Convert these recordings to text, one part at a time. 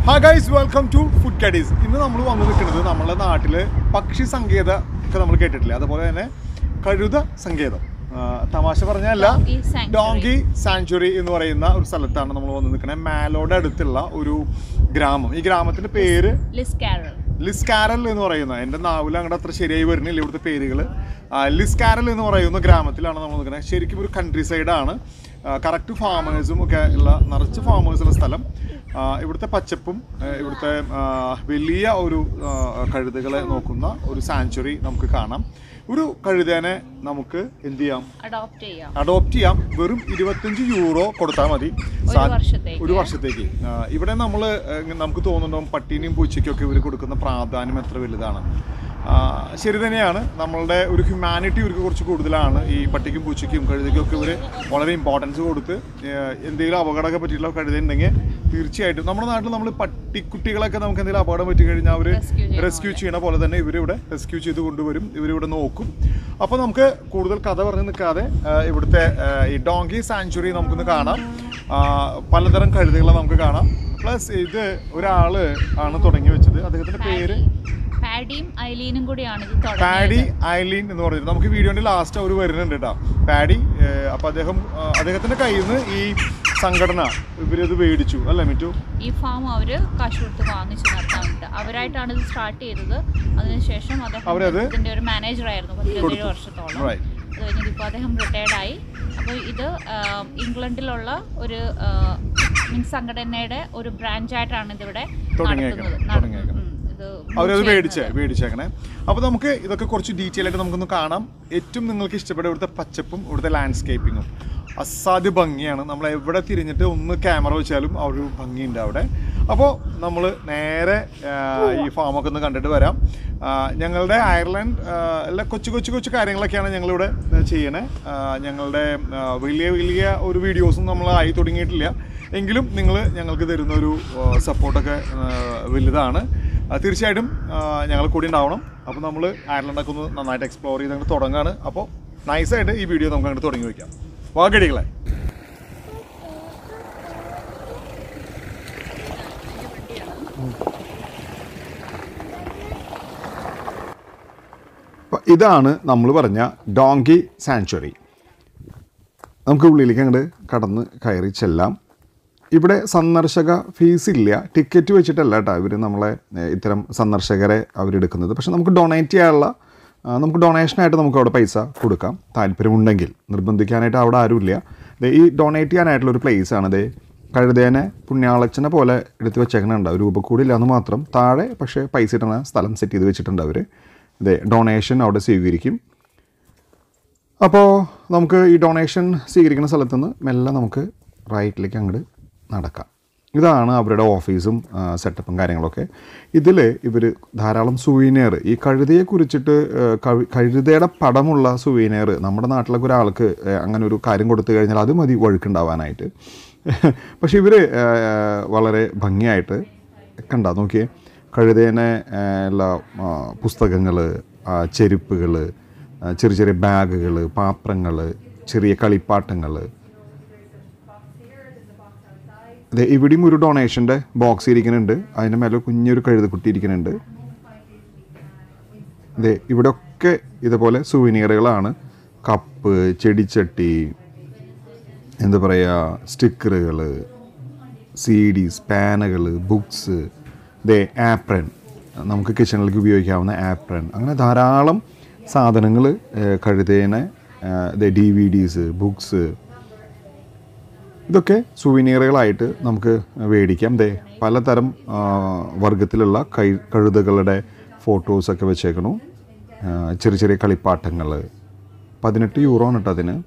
ഹാ guys welcome to food കഡീസ് ഇന്ന് നമ്മൾ വന്നു നിൽക്കുന്നത് നമ്മുടെ നാട്ടിൽ പക്ഷി സങ്കേത ഒക്കെ നമ്മൾ കേട്ടിട്ടില്ല അതുപോലെ തന്നെ കഴുത സങ്കേതം ആ, തമാശ പറഞ്ഞല്ല Donkey Sanctuary. ഡോങ്കി സാങ്ച്വറി എന്ന് പറയുന്ന ഒരു സ്ഥലത്താണ് നമ്മൾ വന്ന് നിൽക്കുന്നത് മാലോടെ അടുത്തുള്ള ഒരു ഗ്രാമം ഈ ഗ്രാമത്തിന്റെ പേര് ലിസ് കാരൽ ലിസ് കാരൽ എന്ന് പറയുന്ന എൻ്റെ നാവിൽ അങ്ങോട്ട് അത്ര ശരിയായി വരുന്നില്ല ഇവിടുത്തെ പേരുകൾ ലിസ് കാരൽ എന്ന് പറയുന്ന ഗ്രാമത്തിലാണ് നമ്മൾ നിൽക്കുന്നത് ശരിക്കും ഒരു കൺട്രി സൈഡാണ് കറക്റ്റ് ഫാമേഴ്സും ഒക്കെ ഉള്ള നിറച്ച് ഫാമേഴ്സുള്ള സ്ഥലം ആ, ഇവിടുത്തെ പച്ചപ്പും ആ, ഇവിടുത്തെ ആ, വലിയ ഒരു ആ, കഴുതകളെ നോക്കുന്ന ഒരു സാങ്ച്വറി നമുക്ക് കാണാം ഒരു കഴുതേനെ നമുക്ക് എന്ത് ചെയ്യാം അഡോപ്റ്റ് ചെയ്യാം അഡോപ്റ്റ് ചെയ്യാം വെറും ഇരുപത്തഞ്ച് യൂറോ കൊടുത്താൽ മതി സാ- വർഷത്തേക്ക്. ഒരു വർഷത്തേക്ക് ആ, ഇവിടെ നമ്മൾ നമുക്ക് തോന്നുന്നുണ്ടാവും പട്ടീനെയും പൂച്ചയ്ക്കും ഒക്കെ ഇവർ കൊടുക്കുന്ന പ്രാധാന്യം എത്ര വലുതാണ് ആ, ശരി തന്നെയാണ് നമ്മളുടെ ഒരു ഹ്യൂമാനിറ്റി ഇവർക്ക് കുറച്ച് കൂടുതലാണ് ഈ പട്ടിക്കും പൂച്ചയ്ക്കും കഴുതയ്ക്കും ഒക്കെ ഇവർ വളരെ ഇമ്പോർട്ടൻസ് കൊടുത്ത് ആ, എന്തെങ്കിലും അപകടമൊക്കെ പറ്റിയിട്ടുള്ള കഴുതയുണ്ടെങ്കിൽ തീർച്ചയായിട്ടും നമ്മുടെ നാട്ടിൽ നമ്മൾ പട്ടിക്കുട്ടികളൊക്കെ നമുക്ക് എന്തെങ്കിലും അപകടം പറ്റി കഴിഞ്ഞാൽ അവർ Rescue ചെയ്യുന്ന റെസ്ക്യൂ ചെയ്യണ പോലെ തന്നെ ഇവരിവിടെ റെസ്ക്യൂ ചെയ്ത് കൊണ്ടുവരും ഇവരിവിടെ നോക്കും അപ്പോൾ നമുക്ക് കൂടുതൽ കഥ പറഞ്ഞ് നിൽക്കാതെ ആ, ഇവിടുത്തെ ആ, ഈ ഡോങ്കി സാങ്ച്വറി നമുക്കൊന്ന് കാണാം ആ, പലതരം കഴുതകളെ നമുക്ക് കാണാം പ്ലസ് ഇത് ഒരാൾ ആണ് തുടങ്ങി വെച്ചത് അദ്ദേഹത്തിൻ്റെ പേര് പാഡിയും ഐലീനും കൂടിയാണ് ഇത് പാഡി തുടങ്ങിയത് ഐലീൻ എന്ന് പറഞ്ഞിട്ട് നമുക്ക് വീഡിയോന്റെ ലാസ്റ്റ് അവർ വരുന്നുണ്ട് കേട്ടോ പാഡി ഏഹ്, അപ്പൊ അദ്ദേഹം ആ, അദ്ദേഹത്തിന്റെ കയ്യിൽ നിന്ന് ഈ സംഘടന ഇവരിത് മേടിച്ചു അല്ലേ മിറ്റു ഈ ഫാം അവര് കാശ് കൊടുത്ത് വാങ്ങിച്ചു നടത്താൻ വേണ്ടിട്ട് അവരായിട്ടാണ് ഇത് സ്റ്റാർട്ട് ചെയ്തത് അതിനുശേഷം അദ്ദേഹം അവരത് ഇതിന്റെ ഒരു മാനേജർ ആയിരുന്നു പത്തിരുപത്തേഴ് വർഷത്തോളം Right. അത് കഴിഞ്ഞിട്ട് ഇപ്പോൾ അദ്ദേഹം റിട്ടയർഡ് ആയി അപ്പോൾ ഇത് ആ, ഇംഗ്ലണ്ടിലുള്ള ഒരു മീൻസ് സംഘടനയുടെ ഒരു ബ്രാഞ്ചായിട്ടാണ് ഇതിവിടെ തുടങ്ങിയേക്കണം, നടത്തുന്നത് നട- തുടങ്ങിയേക്കണം. ഉം, ഇത് അവരത് ചെയ്യുന്നത്. മേടിച്ചേ മേടിച്ചേക്കണേ അപ്പോൾ നമുക്ക് ഇതൊക്കെ കുറച്ച് ഡീറ്റെയിൽ ആയിട്ട് നമുക്കൊന്ന് കാണാം ഏറ്റവും നിങ്ങൾക്ക് ഇഷ്ടപ്പെട്ട ഇവിടുത്തെ പച്ചപ്പും ഇവിടുത്തെ ലാൻഡ്സ്കേപ്പിങ്ങും അസാധ്യ ഭംഗിയാണ് നമ്മൾ എവിടെ തിരിഞ്ഞിട്ട് ഒന്ന് ക്യാമറ വെച്ചാലും ആ ഒരു ഭംഗിയുണ്ട് അവിടെ അപ്പോൾ നമ്മൾ നേരെ ആ, ഈ ഫാമൊക്കെ ഒന്ന് കണ്ടിട്ട് വരാം ആ, ഞങ്ങളുടെ അയർലൻഡ് ആ, എല്ലാ കൊച്ചു കൊച്ചു കൊച്ചു കാര്യങ്ങളൊക്കെയാണ് ഞങ്ങളിവിടെ ചെയ്യണേ ആ, ഞങ്ങളുടെ ആ, വലിയ വലിയ ഒരു വീഡിയോസും നമ്മൾ ആയി തുടങ്ങിയിട്ടില്ല എങ്കിലും നിങ്ങൾ ഞങ്ങൾക്ക് തരുന്ന ഒരു സപ്പോർട്ടൊക്കെ വലുതാണ് ആ, തീർച്ചയായിട്ടും ആ, ഞങ്ങൾ കൂടി ഉണ്ടാവണം അപ്പോൾ നമ്മൾ അയർലൻഡൊക്കെ ഒന്ന് നന്നായിട്ട് എക്സ്പ്ലോർ ചെയ്ത് അങ്ങോട്ട് തുടങ്ങാണ് അപ്പോൾ നൈസായിട്ട് ഈ വീഡിയോ നമുക്ക് അങ്ങോട്ട് തുടങ്ങി വയ്ക്കാം വാഗടികളെ ഇതാണ് നമ്മൾ പറഞ്ഞ ഡോങ്കി സാങ്ച്വറി നമുക്ക് ഉള്ളിലേക്ക് അങ്ങോട്ട് കടന്ന് കയറി ചെല്ലാം ഇവിടെ സന്ദർശക ഫീസ് ഇല്ല ടിക്കറ്റ് വെച്ചിട്ടല്ല കേട്ടോ ഇവർ നമ്മളെ ഏഹ്, ഇത്തരം സന്ദർശകരെ അവരെടുക്കുന്നത് പക്ഷെ നമുക്ക് ഡൊണേറ്റ് ചെയ്യാനുള്ള ആ, നമുക്ക് ഡൊണേഷനായിട്ട് നമുക്ക് അവിടെ പൈസ കൊടുക്കാം താല്പര്യമുണ്ടെങ്കിൽ നിർബന്ധിക്കാനായിട്ട് അവിടെ ആരുമില്ല ദേ ഈ ഡൊണേറ്റ് ചെയ്യാനായിട്ടുള്ള ഒരു പ്ലേസ് ആണ് ദേ കഴുതേനെ പുണ്യാളച്ചനെ പോലെ എടുത്ത് വെച്ചേക്കണുണ്ട് ഒരു രൂപ കൂടി ഇല്ലാന്ന് മാത്രം താഴെ പക്ഷേ പൈസ ഇടുന്ന സ്ഥലം സെറ്റ് ചെയ്ത് വെച്ചിട്ടുണ്ട് അവർ ഇതേ ഡൊണേഷൻ അവിടെ സ്വീകരിക്കും അപ്പോൾ നമുക്ക് ഈ ഡൊണേഷൻ സ്വീകരിക്കുന്ന സ്ഥലത്ത് നിന്ന് മെല്ലെ നമുക്ക് റൈറ്റിലേക്ക് അങ്ങോട്ട് നടക്കാം ഇതാണ് അവരുടെ ഓഫീസും ആ, സെറ്റപ്പും കാര്യങ്ങളൊക്കെ ഇതിൽ ഇവർ ധാരാളം സുവീനിയർ ഈ കഴുതയെ കുറിച്ചിട്ട് ആ, കഴു- കഴുതയുടെ പടമുള്ള സുവീനിയർ നമ്മുടെ നാട്ടിലൊക്കെ ഒരാൾക്ക് ആ, അങ്ങനെ ഒരു കാര്യം കൊടുത്തു കഴിഞ്ഞാൽ അത് മതി വഴുക്കുണ്ടാവാനായിട്ട് പക്ഷെ ഇവർ വളരെ ഭംഗിയായിട്ട് കണ്ടാ നോക്കിയേ കഴുതേനെ ആ, എല്ലാ പുസ്തകങ്ങൾ ചെരുപ്പുകൾ ചെറിയ ചെറിയ ബാഗുകൾ പാത്രങ്ങൾ ചെറിയ കളിപ്പാട്ടങ്ങൾ അതെ ഇവിടെയും ഒരു ഡൊണേഷൻ്റെ ബോക്സ് ഇരിക്കുന്നുണ്ട് അതിൻ്റെ മേലെ കുഞ്ഞൊരു കഴുതക്കുട്ടി ഇരിക്കുന്നുണ്ട് അതെ ഇവിടെയൊക്കെ ഇതുപോലെ സുവനീറുകളാണ് കപ്പ് ചെടിച്ചട്ടി എന്താ പറയുക സ്റ്റിക്കറുകൾ സി ഡീസ് പാനുകൾ ബുക്സ് ദേ ആപ്രൻ നമുക്ക് കിച്ചണിലേക്ക് ഉപയോഗിക്കാവുന്ന ആപ്രൻ അങ്ങനെ ധാരാളം സാധനങ്ങൾ കഴുതേനെ ഡി വി ഡീസ് ബുക്സ് ഇതൊക്കെ സുവനീറുകളായിട്ട് നമുക്ക് മേടിക്കാം ദേ പലതരം ആ, വർഗത്തിലുള്ള കൈ കഴുതകളുടെ ഫോട്ടോസൊക്കെ വെച്ചേക്കണു ആ, ചെറിയ ചെറിയ കളിപ്പാട്ടങ്ങൾ പതിനെട്ട് യൂറോ ആണ് കേട്ടോ അതിന്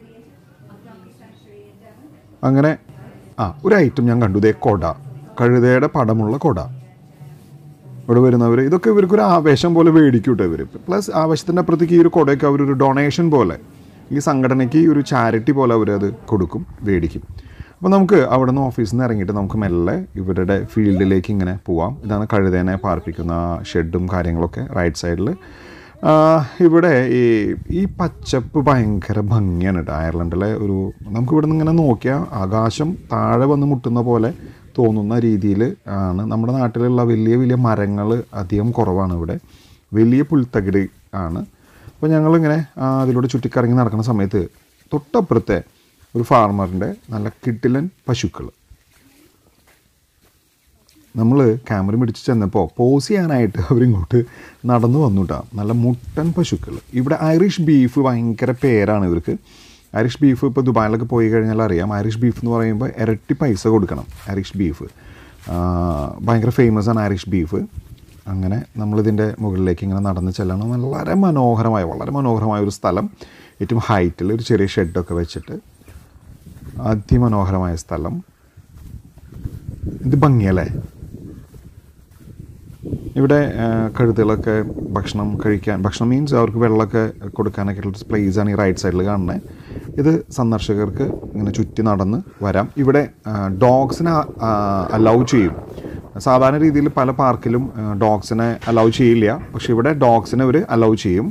അങ്ങനെ ആ ഒരു ഐറ്റം ഞാൻ കണ്ടു ദേ കൊട കഴുതയുടെ പടമുള്ള കൊട ഇവിടെ വരുന്നവർ ഇതൊക്കെ ഇവർക്കൊരു ആവേശം പോലെ മേടിക്കൂട്ടോ ഇവർ പ്ലസ് ആവേശത്തിൻ്റെ അപ്പുറത്തേക്ക് ഈ ഒരു കൊടയൊക്കെ അവരൊരു ഡൊണേഷൻ പോലെ ഈ സംഘടനയ്ക്ക് ഒരു ചാരിറ്റി പോലെ അവരത് കൊടുക്കും മേടിക്കും അപ്പോൾ നമുക്ക് അവിടെ നിന്ന് ഓഫീസിൽ നിന്ന് ഇറങ്ങിയിട്ട് നമുക്ക് മെല്ലെ ഇവരുടെ ഫീൽഡിലേക്ക് ഇങ്ങനെ പോവാം ഇതാണ് കഴുതേനെ പാർപ്പിക്കുന്ന ഷെഡും കാര്യങ്ങളൊക്കെ റൈറ്റ് സൈഡിൽ ഇവിടെ ഈ ഈ പച്ചപ്പ് ഭയങ്കര ഭംഗിയാണ് കേട്ടോ അയർലൻഡിലെ ഒരു നമുക്ക് ഇവിടെ നിന്ന് ഇങ്ങനെ നോക്കിയാൽ ആകാശം താഴെ വന്ന് മുട്ടുന്ന പോലെ തോന്നുന്ന രീതിയിൽ ആണ് നമ്മുടെ നാട്ടിലുള്ള വലിയ വലിയ മരങ്ങൾ അധികം കുറവാണ് ഇവിടെ വലിയ പുൽത്തകിട് ആണ് അപ്പോൾ ഞങ്ങളിങ്ങനെ ആ, അതിലൂടെ ചുറ്റിക്കറങ്ങി നടക്കുന്ന സമയത്ത് തൊട്ടപ്പുറത്തെ ഒരു ഫാർമറിൻ്റെ നല്ല കിട്ടിലൻ പശുക്കൾ നമ്മൾ ക്യാമറ പിടിച്ച് ചെന്നപ്പോൾ പോസ് ചെയ്യാനായിട്ട് അവരിങ്ങോട്ട് നടന്നു വന്നു കേട്ടോ നല്ല മുട്ടൻ പശുക്കൾ ഇവിടെ ഐറിഷ് ബീഫ് ഭയങ്കര പേരാണ് ഇവർക്ക് ഐറിഷ് ബീഫ് ഇപ്പോൾ ദുബായിലൊക്കെ പോയി കഴിഞ്ഞാൽ അറിയാം ഐറിഷ് ബീഫ് എന്ന് പറയുമ്പോൾ ഇരട്ടി പൈസ കൊടുക്കണം ഐറിഷ് ബീഫ് ഭയങ്കര ഫേമസ് ആണ് ഐറിഷ് ബീഫ് അങ്ങനെ നമ്മളിതിൻ്റെ മുകളിലേക്ക് ഇങ്ങനെ നടന്ന് ചെല്ലണം വളരെ മനോഹരമായ വളരെ മനോഹരമായ ഒരു സ്ഥലം ഏറ്റവും ഹൈറ്റിൽ ഒരു ചെറിയ ഷെഡൊക്കെ വെച്ചിട്ട് അതിമനോഹരമായ സ്ഥലം ഇത് ഭംഗിയല്ലേ ഇവിടെ ആ, കഴുതുകളൊക്കെ ഭക്ഷണം കഴിക്കാൻ ഭക്ഷണം മീൻസ് അവർക്ക് വെള്ളമൊക്കെ കൊടുക്കാനൊക്കെ ഉള്ള പ്ലേസ് ആണ് ഈ റൈറ്റ് സൈഡിൽ കാണുന്നത് ഇത് സന്ദർശകർക്ക് ഇങ്ങനെ ചുറ്റി നടന്ന് വരാം ഇവിടെ ഡോഗ്സിനെ അലൗ ചെയ്യും സാധാരണ രീതിയിൽ പല പാർക്കിലും ഡോഗ്സിനെ അലൗ ചെയ്യില്ല പക്ഷെ ഇവിടെ ഡോഗ്സിനെ അവർ അലൗ ചെയ്യും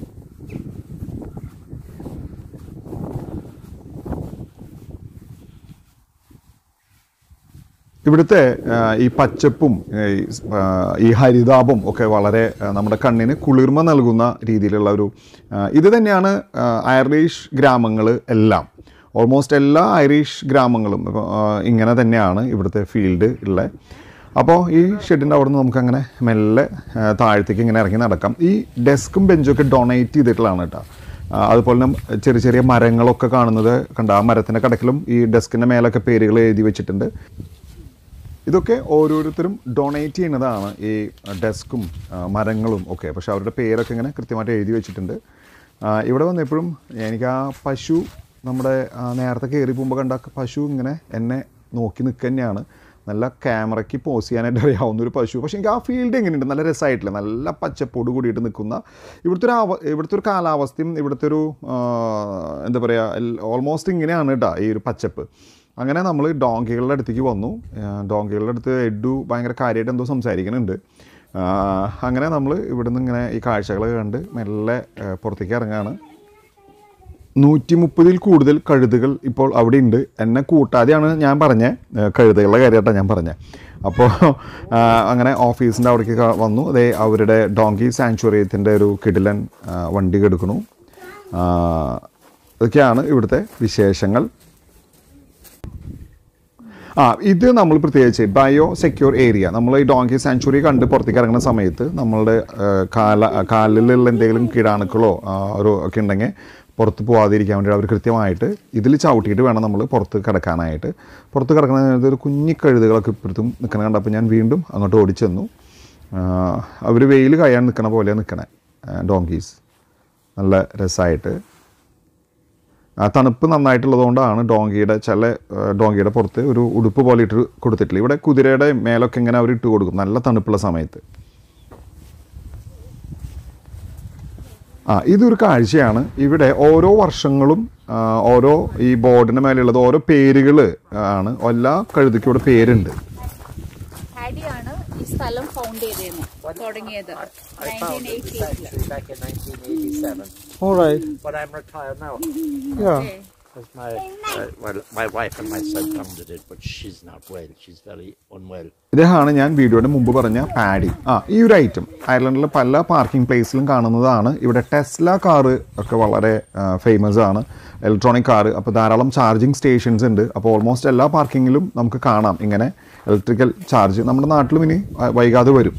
ഇവിടുത്തെ ആ, ഈ പച്ചപ്പും ഈ, ആ, ഈ ഹരിതാപം ഒക്കെ വളരെ ആ, നമ്മുടെ കണ്ണിന് കുളിർമ നൽകുന്ന രീതിയിലുള്ള ഒരു ആ, ഇത് തന്നെയാണ് ആ, ഐറിഷ് ഗ്രാമങ്ങൾ എല്ലാം ഓൾമോസ്റ്റ് എല്ലാ ഐറിഷ് ഗ്രാമങ്ങളും ഇപ്പൊ, ആ, ഇങ്ങനെ തന്നെയാണ് ഇവിടുത്തെ ഫീൽഡ് ഉള്ളത് അപ്പോൾ ഈ ഷെഡിൻ്റെ അവിടെ നിന്ന് നമുക്കങ്ങനെ മെല്ലെ ആ, താഴത്തേക്ക് ഇങ്ങനെ ഇറങ്ങി നടക്കാം ഈ ഡെസ്കും ബെഞ്ചും ഒക്കെ ഡൊണേറ്റ് ചെയ്തിട്ടുള്ളതാണ് കേട്ടോ ആ, അതുപോലെ തന്നെ ചെറിയ ചെറിയ മരങ്ങളൊക്കെ കാണുന്നത് കണ്ട ആ മരത്തിൻ്റെ കടക്കിലും ഈ ഡെസ്കിൻ്റെ മേലൊക്കെ പേരുകൾ എഴുതി വെച്ചിട്ടുണ്ട് ഇതൊക്കെ ഓരോരുത്തരും ഡൊണേറ്റ് ചെയ്യുന്നതാണ് ഈ ഡെസ്കും ആ, മരങ്ങളും ഒക്കെ പക്ഷെ അവരുടെ പേരൊക്കെ ഇങ്ങനെ കൃത്യമായിട്ട് എഴുതി വെച്ചിട്ടുണ്ട് ആ, ഇവിടെ വന്നപ്പോഴും എനിക്ക് ആ പശു നമ്മുടെ ആ, നേരത്തെ കയറി പോകുമ്പോൾ കണ്ട പശു ഇങ്ങനെ എന്നെ നോക്കി നിൽക്കുക തന്നെയാണ് നല്ല ക്യാമറയ്ക്ക് പോസ് ചെയ്യാനായിട്ട് അറിയാവുന്ന ഒരു പശു പക്ഷേ എനിക്ക് ആ ഫീൽഡ് എങ്ങനെയുണ്ട് നല്ല രസമായിട്ടില്ല നല്ല പച്ചപ്പോട് കൂടിയിട്ട് നിൽക്കുന്ന ഇവിടുത്തെ ഒരു അവ ഇവിടുത്തെ ഒരു കാലാവസ്ഥയും ഇവിടുത്തെ ഒരു ആ, എന്താ പറയുക ഓൾമോസ്റ്റ് ഇങ്ങനെയാണ് കേട്ടോ ഈ ഒരു പച്ചപ്പ് അങ്ങനെ നമ്മൾ ഡോങ്കികളുടെ അടുത്തേക്ക് വന്നു ആ, ഡോങ്കികളുടെ അടുത്ത് എഡു ഭയങ്കര കാര്യമായിട്ട് എന്തോ സംസാരിക്കുന്നുണ്ട് ആ, അങ്ങനെ നമ്മൾ ഇവിടുന്ന് ഇങ്ങനെ ഈ കാഴ്ചകളൊക്കെ കണ്ട് മെല്ലെ ആ, പുറത്തേക്ക് ഇറങ്ങാണ് നൂറ്റി മുപ്പതിൽ കൂടുതൽ കഴുതുകൾ ഇപ്പോൾ അവിടെ ഉണ്ട് എന്നെ കൂട്ടാതെയാണ് ഞാൻ പറഞ്ഞത് കഴുതുകളുടെ കാര്യമായിട്ടാണ് ഞാൻ പറഞ്ഞത് അപ്പോൾ ആ, അങ്ങനെ ഓഫീസിൻ്റെ അവിടേക്ക് ക- വന്നു അതേ അവരുടെ ഡോങ്കി സാങ്ച്വറിയത്തിൻ്റെ ഒരു കിടിലൻ ആ, വണ്ടി കെടുക്കണു ആ, ഇതൊക്കെയാണ് ഇവിടുത്തെ വിശേഷങ്ങൾ ആ ഇത് നമ്മൾ പ്രത്യേകിച്ച് ബയോ സെക്യൂർ ഏരിയ നമ്മൾ ഈ ഡോങ്കി സാങ്ച്വറി കണ്ട് പുറത്തേക്ക് ഇറങ്ങുന്ന സമയത്ത് നമ്മളുടെ ആ, കാല കാലിലുള്ള എന്തെങ്കിലും കീടാണുക്കളോ ആ, ഒരു ഒക്കെ ഉണ്ടെങ്കിൽ പുറത്ത് പോവാതിരിക്കാൻ വേണ്ടി അവർ കൃത്യമായിട്ട് ഇതിൽ ചവിട്ടിയിട്ട് വേണം നമ്മൾ പുറത്ത് കിടക്കാനായിട്ട് പുറത്ത് കിടക്കുന്ന സമയത്ത് ഒരു കുഞ്ഞി കഴുതുകളൊക്കെ ഇപ്പുറത്തും നിൽക്കണ കണ്ടപ്പോൾ ഞാൻ വീണ്ടും അങ്ങോട്ട് ഓടിച്ചെന്നു അവർ വെയിൽ കഴിയാൻ നിൽക്കണ പോലെ നിൽക്കണേ ഡോങ്കീസ് നല്ല രസമായിട്ട് ആ തണുപ്പ് നന്നായിട്ടുള്ളതുകൊണ്ടാണ് ഡോങ്കിയുടെ ചില ആ, ഡോങ്കിയുടെ പുറത്ത് ഒരു ഉടുപ്പ് പോലെ ഇട്ട് കൊടുത്തിട്ടില്ല ഇവിടെ കുതിരയുടെ മേലൊക്കെ ഇങ്ങനെ അവർ ഇട്ട് കൊടുക്കും നല്ല തണുപ്പുള്ള സമയത്ത് ആ ഇതൊരു കാഴ്ചയാണ് ഇവിടെ ഓരോ വർഷങ്ങളും ആ, ഓരോ ഈ ബോർഡിന് മേലെയുള്ളത് ഓരോ പേരുകൾ ആണ് എല്ലാ കഴുതിക്കും ഇവിടെ പേരുണ്ട് ഹാഡിയാണ് ഈ സ്ഥലം ഫൗണ്ട് ചെയ്തിരുന്നത് തുടങ്ങിയത് I found it was actually back in 1987, alright but I'm retired now. Yeah Because my, uh, well, my wife and my son founded it, but she's not well. She's very unwell. ഇദ്ദേഹമാണ് ഞാൻ വീഡിയോയുടെ മുമ്പ് പറഞ്ഞ paddy ആ ഈ ഒരു item അയർലൻഡിലെ പല parking പ്ലേസിലും കാണുന്നതാണ് ഇവിടെ ടെസ്ല കാറ് ഒക്കെ വളരെ ഫേമസ് ആണ് ഇലക്ട്രോണിക് കാറ് അപ്പോൾ ധാരാളം ചാർജിങ് സ്റ്റേഷൻസ് ഉണ്ട് അപ്പോൾ ഓൾമോസ്റ്റ് എല്ലാ പാർക്കിങ്ങിലും നമുക്ക് കാണാം ഇങ്ങനെ ഇലക്ട്രിക്കൽ ചാർജ് നമ്മുടെ നാട്ടിലും ഇനി ആ, വൈകാതെ വരും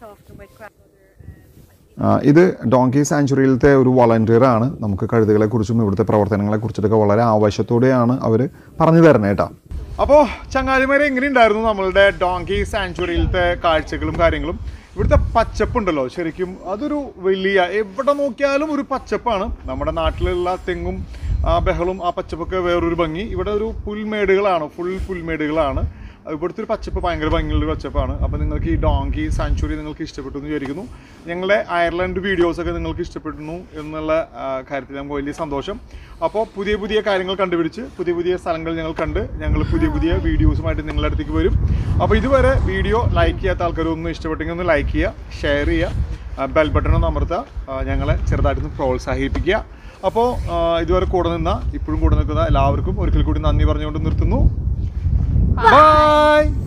ആ, ഇത് ഡോങ്കി സാങ്ച്വറിയിലത്തെ ഒരു വളണ്ടിയർ ആണ് നമുക്ക് കഴുതുകളെക്കുറിച്ചും ഇവിടുത്തെ പ്രവർത്തനങ്ങളെ കുറിച്ചിട്ടൊക്കെ വളരെ ആവശ്യത്തോടെയാണ് അവർ പറഞ്ഞു തരണേ കേട്ടോ അപ്പോൾ ചങ്ങാതിമാരെ എങ്ങനെയുണ്ടായിരുന്നു നമ്മളുടെ ഡോങ്കി സാങ്ച്വറിയിലത്തെ കാഴ്ചകളും കാര്യങ്ങളും ഇവിടുത്തെ പച്ചപ്പുണ്ടല്ലോ ശരിക്കും അതൊരു വലിയ എവിടെ നോക്കിയാലും ഒരു പച്ചപ്പാണ് നമ്മുടെ നാട്ടിലുള്ള തെങ്ങും ആ ബഹളും ആ പച്ചപ്പൊക്കെ വേറൊരു ഭംഗി ഇവിടെ ഒരു പുൽമേടുകളാണ് ഫുൾ പുൽമേടുകളാണ് ഇവിടുത്തെ ഒരു പച്ചപ്പ് ഭയങ്കര ഭംഗിയുള്ള ഒരു പച്ചപ്പാണ് അപ്പോൾ നിങ്ങൾക്ക് ഈ ഡോങ്കി സാങ്ച്വറി നിങ്ങൾക്ക് ഇഷ്ടപ്പെട്ടു എന്ന് വിചാരിക്കുന്നു ഞങ്ങളുടെ അയർലൻഡ് വീഡിയോസൊക്കെ നിങ്ങൾക്ക് ഇഷ്ടപ്പെടുന്നു എന്നുള്ള ആ, കാര്യത്തിൽ നമുക്ക് വലിയ സന്തോഷം അപ്പോൾ പുതിയ പുതിയ കാര്യങ്ങൾ കണ്ടുപിടിച്ച് പുതിയ പുതിയ സ്ഥലങ്ങൾ ഞങ്ങൾ കണ്ട് ഞങ്ങൾ പുതിയ പുതിയ വീഡിയോസുമായിട്ട് നിങ്ങളുടെ അടുത്തേക്ക് വരും അപ്പോൾ ഇതുവരെ വീഡിയോ ലൈക്ക് ചെയ്യാത്ത ആൾക്കാരൊന്നും ഇഷ്ടപ്പെട്ടെങ്കിൽ ഒന്ന് ലൈക്ക് ചെയ്യുക ഷെയർ ചെയ്യുക ബെൽ ബട്ടൺ ഒന്ന് അമർത്തുക ആ, ഞങ്ങളെ ചെറുതായിട്ടൊന്ന് പ്രോത്സാഹിപ്പിക്കുക അപ്പോൾ ഇതുവരെ കൂടെ നിന്ന ഇപ്പോഴും കൂടെ നിൽക്കുന്ന എല്ലാവർക്കും ഒരിക്കൽ കൂടി നന്ദി പറഞ്ഞുകൊണ്ട് നിർത്തുന്നു Bye.